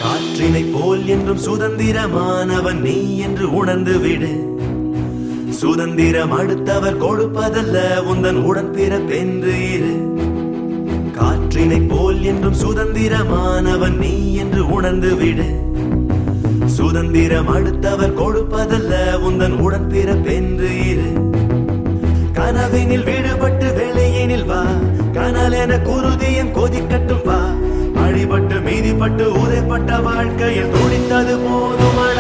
காற்றினை போல் என்றும் சுதந்திரமானவன் நீ என்று உணர்ந்து விடு சுதந்திரம் அடுத்தவர் கொடுப்பதல்ல உந்தன் உடன் பிறப்பென்று இரு காற்றினை போல் என்றும் சுதந்திரமானவன் நீ என்று உணர்ந்து விடு சுதந்திரம் அடுத்தவர் கொடுப்பதல்ல உந்தன் உடன் பிறப்பென்று இரு கனவினில் விடுபட்டு வெளியினில் வா கனல் என குருதியும் கொதிக்கட்டும் வா அழிபட்டு மீதிப்பட்டு உதைப்பட்ட வாழ்க்கையில் துடித்தது போதும்